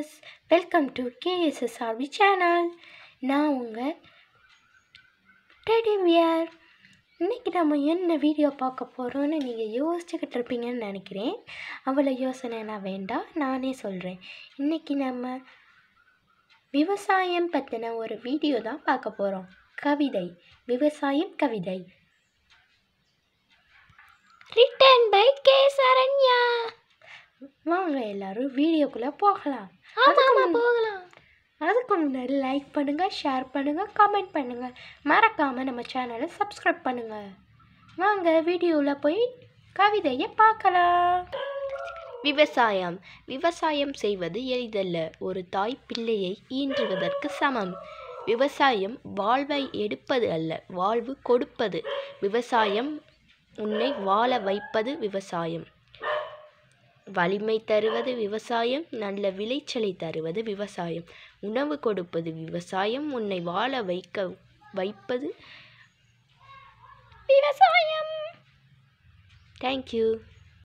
viewers welcome to K S S R V channel நான் உங்கள் டெடிவியர் இன்றைக்கி நம்ம என்ன வீடியோ பார்க்க போகிறோன்னு நீங்கள் யோசிச்சுக்கிட்டு இருப்பீங்கன்னு நினைக்கிறேன் அவ்வளோ யோசனைலாம் வேண்டாம் நானே சொல்கிறேன் இன்றைக்கி நம்ம விவசாயம் பற்றின ஒரு வீடியோ தான் பார்க்க போகிறோம் கவிதை விவசாயம் கவிதை ரிட்டன் பை கே சரண்யா வாங்க எல்லாரும் வீடியோக்குள்ளே போகலாம் அதுக்கு போகலாம் அதுக்கு முன்னாடி லைக் பண்ணுங்கள் ஷேர் பண்ணுங்கள் கமெண்ட் பண்ணுங்கள் மறக்காமல் நம்ம சேனலை சப்ஸ்கிரைப் பண்ணுங்கள் வாங்க வீடியோவில் போய் கவிதையை பார்க்கலாம் விவசாயம் விவசாயம் செய்வது எளிதல்ல ஒரு தாய் பிள்ளையை ஈன்றுவதற்கு சமம் விவசாயம் வாழ்வை எடுப்பது அல்ல வாழ்வு கொடுப்பது விவசாயம் உன்னை வாழ வைப்பது விவசாயம் வலிமை தருவது விவசாயம் நல்ல விளைச்சலை தருவது விவசாயம் உணவு கொடுப்பது விவசாயம் உன்னை வாழ வைக்க வைப்பது விவசாயம் தேங்க்யூ